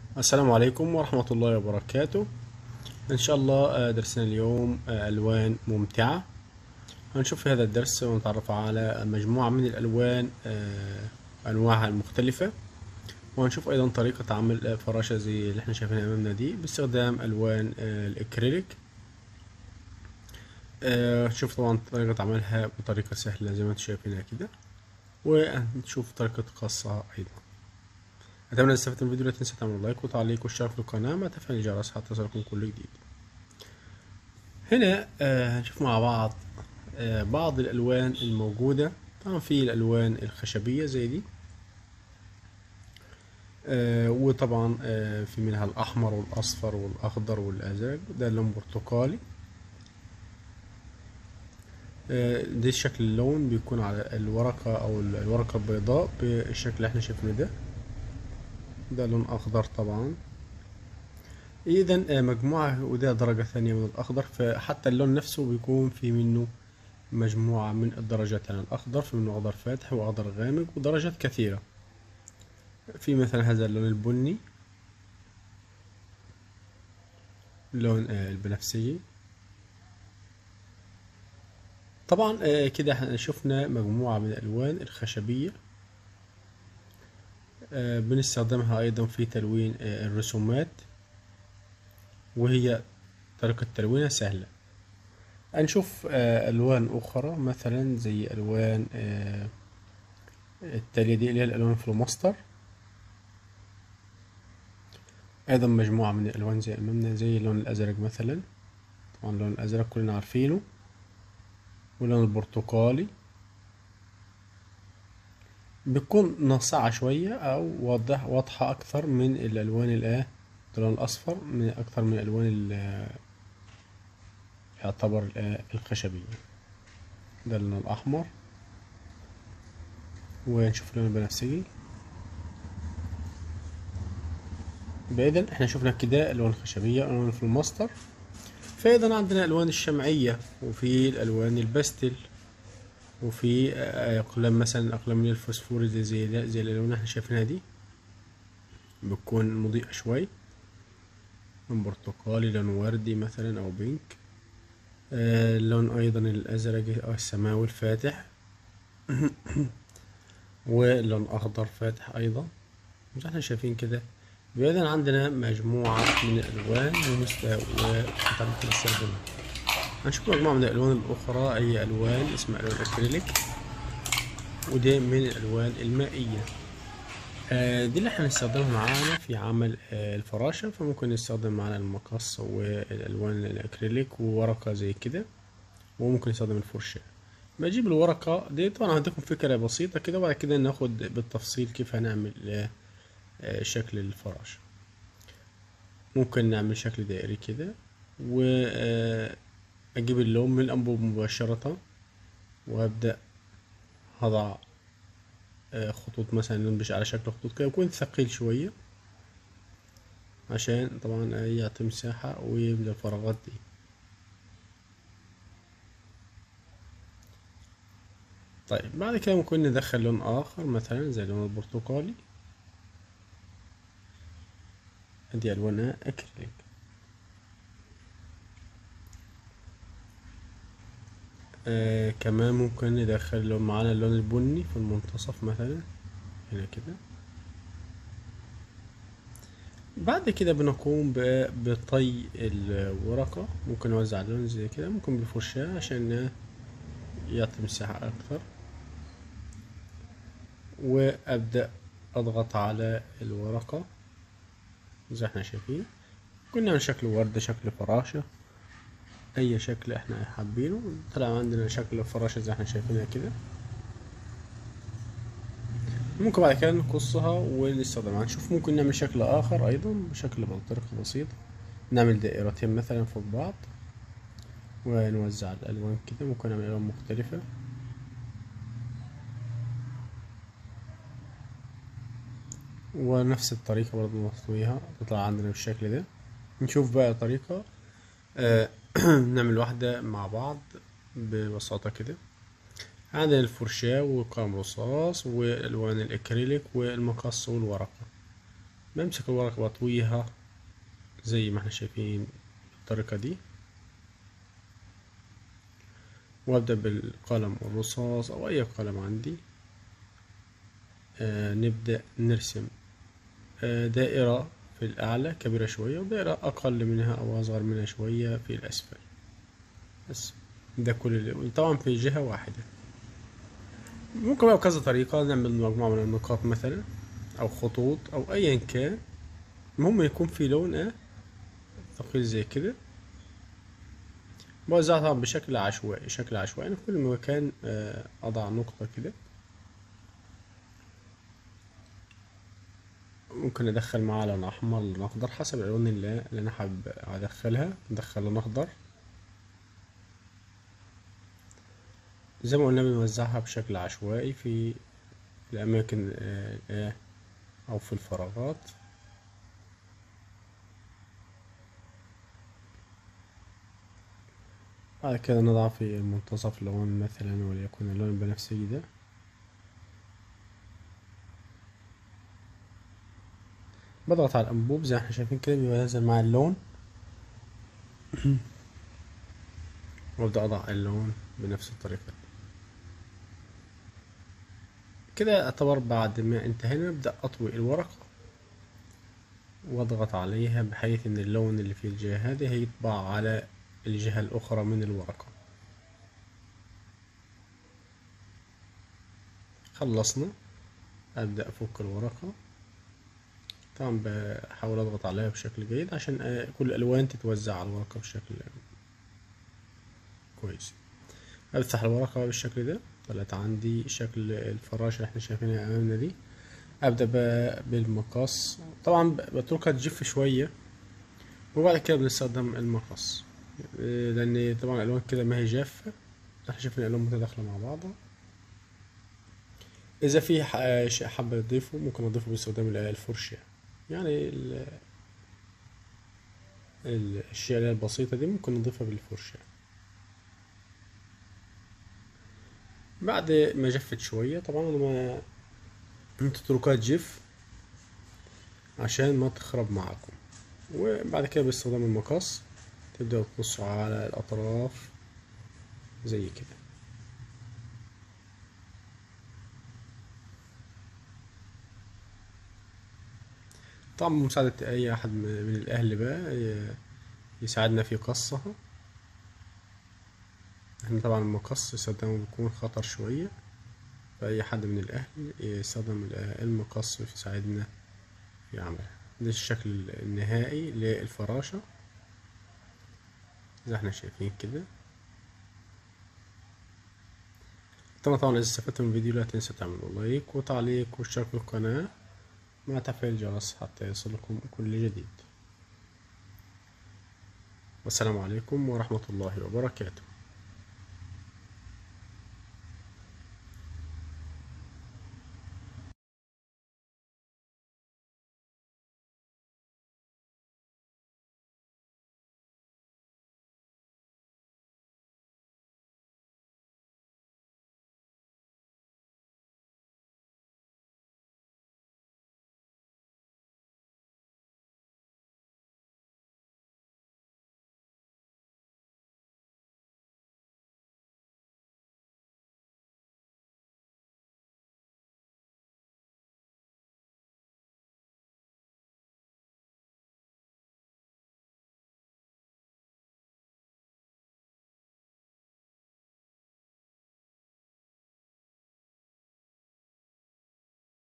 السلام عليكم ورحمة الله وبركاته إن شاء الله آه، درسنا اليوم آه، ألوان ممتعة هنشوف في هذا الدرس ونتعرف على مجموعة من الألوان آه، أنواعها المختلفة وهنشوف أيضا طريقة عمل آه، فراشة زي اللي احنا شايفينها أمامنا دي باستخدام ألوان آه، الإكريليك آه، هنشوف طبعا طريقة عملها بطريقة سهلة زي ما انتم شايفينها كده وهنشوف طريقة خاصة أيضا أتمنى استفدتم من الفيديو لا تنسى تعملوا لايك وتعليق والاشتراك في القناة مع تفعيل الجرس حتى يصلكم كل جديد هنا آه، هنشوف مع بعض آه، بعض الألوان الموجودة طبعا في الألوان الخشبية زي دي آه، وطبعا آه، في منها الأحمر والأصفر والأخضر والأزرق ده لون برتقالي آه، ده شكل اللون بيكون على الورقة أو الورقة البيضاء بالشكل اللي احنا شايفينه ده ده لون أخضر طبعا إذا مجموعة وده درجة ثانية من الأخضر فحتى اللون نفسه بيكون في منه مجموعة من الدرجات يعني الأخضر في منه أخضر فاتح وأخضر غامق ودرجات كثيرة في مثلا هذا اللون البني اللون آه، البنفسجي طبعا آه، كده احنا شفنا مجموعة من الألوان الخشبية آه، بنستخدمها أيضا في تلوين آه، الرسومات وهي طريقة تلوينها سهلة هنشوف آه، ألوان أخرى مثلا زي ألوان آه، التالية دي اللي هي الألوان الفلوماستر أيضا مجموعة من الألوان زي أمامنا زي اللون الأزرق مثلا طبعا اللون الأزرق كلنا عارفينه واللون البرتقالي بتكون ناصعة شوية أو واضح واضحة أكثر من الألوان الآه اللون الأصفر من أكثر من الألوان ال- يعتبر الآه الخشبية ده اللون الأحمر ونشوف اللون البنفسجي بإذن احنا شفنا كده ألوان خشبية ألوان في الماستر فأيضا عندنا ألوان الشمعية وفي الألوان الباستل وفي آه، أقلام مثلا أقلام الفوسفور زي زي, ده- زي الألوان اللي احنا شايفينها دي بتكون مضيئة شوي لون برتقالي لون وردي مثلا أو بينك آه، اللون أيضا الأزرق أو السماوي الفاتح ولون أخضر فاتح أيضا زي احنا شايفين كده بإذن عندنا مجموعة من الألوان ومستوى ممكن نستخدمها هنشوف مجموعة من الألوان الأخرى أي ألوان اسمها ألوان أكريليك ودي من الألوان المائية آه، دي اللي احنا هنستخدمها معانا في عمل آه، الفراشة فممكن نستخدم معانا المقص والألوان الأكريليك وورقة زي كده وممكن نستخدم الفرشاة بجيب الورقة دي طبعا هديكم فكرة بسيطة كده وبعد كده ناخد بالتفصيل كيف هنعمل آه، آه، شكل الفراشة ممكن نعمل شكل دائري كده وأجيب اللون من الأنبوب مباشرة وأبدأ هضع آه، خطوط مثلا ننبش على شكل خطوط كده يكون ثقيل شوية عشان طبعا آه، يعطي مساحة ويملى الفراغات دي طيب بعد كده ممكن ندخل لون آخر مثلا زي اللون البرتقالي دي ألوانها أكريليك آه كمان ممكن ندخل لون معانا اللون البني في المنتصف مثلا هنا كده بعد كده بنقوم ب- بطي الورقة ممكن نوزع اللون زي كده ممكن بالفرشاة عشان يعطي مساحة أكثر وأبدأ أضغط على الورقة زي احنا شايفين كنا نعمل شكل وردة شكل فراشة أي شكل احنا حابينه طلع عندنا شكل فراشة زي احنا شايفينها كده ممكن بعد كده نقصها ونستخدمها نشوف ممكن نعمل شكل آخر أيضا بشكل بطريقة بسيطة نعمل دائرتين مثلا فوق بعض ونوزع الألوان كده ممكن نعمل ألوان مختلفة ونفس الطريقة برضه نطويها تطلع عندنا بالشكل ده نشوف بقى طريقة آه، نعمل واحدة مع بعض ببساطة كده عندنا الفرشاة وقلم رصاص والألوان الأكريليك والمقص والورقة بمسك الورقة بطويها زي ما احنا شايفين بالطريقة دي وابدأ بالقلم الرصاص او اي قلم عندي آه نبدأ نرسم آه دائرة في الأعلى كبيرة شوية ودائرة أقل منها أو أصغر منها شوية في الأسفل بس ده كل اللي طبعا في جهة واحدة ممكن بقى بكذا طريقة نعمل مجموعة من النقاط مثلا أو خطوط أو أيا كان المهم يكون في لون اه ثقيل زي كده بوزعها طبعا بشكل عشوائي شكل عشوائي أنا في كل مكان آه أضع نقطة كده ممكن ادخل معاه لون احمر لون اخضر حسب الالوان اللي, اللي انا حابب ادخلها ندخل لون اخضر زي ما قلنا بنوزعها بشكل عشوائي في الاماكن آه او في الفراغات بعد كده نضع في المنتصف لون مثلا وليكن اللون البنفسجي ده بضغط على الأنبوب زي ما احنا شايفين كده بينزل مع اللون وابدأ أضع اللون بنفس الطريقة دي كده اعتبر بعد ما انتهينا ابدأ أطوي الورقة واضغط عليها بحيث ان اللون اللي في الجهة هذه هيطبع على الجهة الأخرى من الورقة خلصنا أبدأ أفك الورقة طبعا بحاول اضغط عليها بشكل جيد عشان كل الالوان تتوزع على الورقه بشكل كويس افتح الورقه بالشكل ده طلعت عندي شكل الفراشه اللي احنا شايفينها امامنا دي ابدا بالمقص طبعا بتركها تجف شويه وبعد كده بنستخدم المقص لان طبعا الالوان كده ما هي جافه احنا شايفين الالوان متداخله مع بعضها اذا في شيء حابه اضيفه ممكن اضيفه باستخدام الفرشه يعني ال الأشياء البسيطة دي ممكن نضيفها بالفرشة بعد ما جفت شوية طبعا أنا ما تتركها تجف عشان ما تخرب معاكم وبعد كده باستخدام المقص تبدأوا تقصوا على الأطراف زي كده طبعا بمساعدة أي أحد من الأهل بقى يساعدنا في قصها احنا طبعا المقص يستخدمه بيكون خطر شوية فأي حد من الأهل يستخدم المقص يساعدنا في عملها ده الشكل النهائي للفراشة زي احنا شايفين كده طبعا طبعا إذا استفدتم من الفيديو لا تنسوا تعملوا لايك وتعليق واشتراك في القناة مع تفعيل الجرس حتى يصلكم كل جديد والسلام عليكم ورحمة الله وبركاته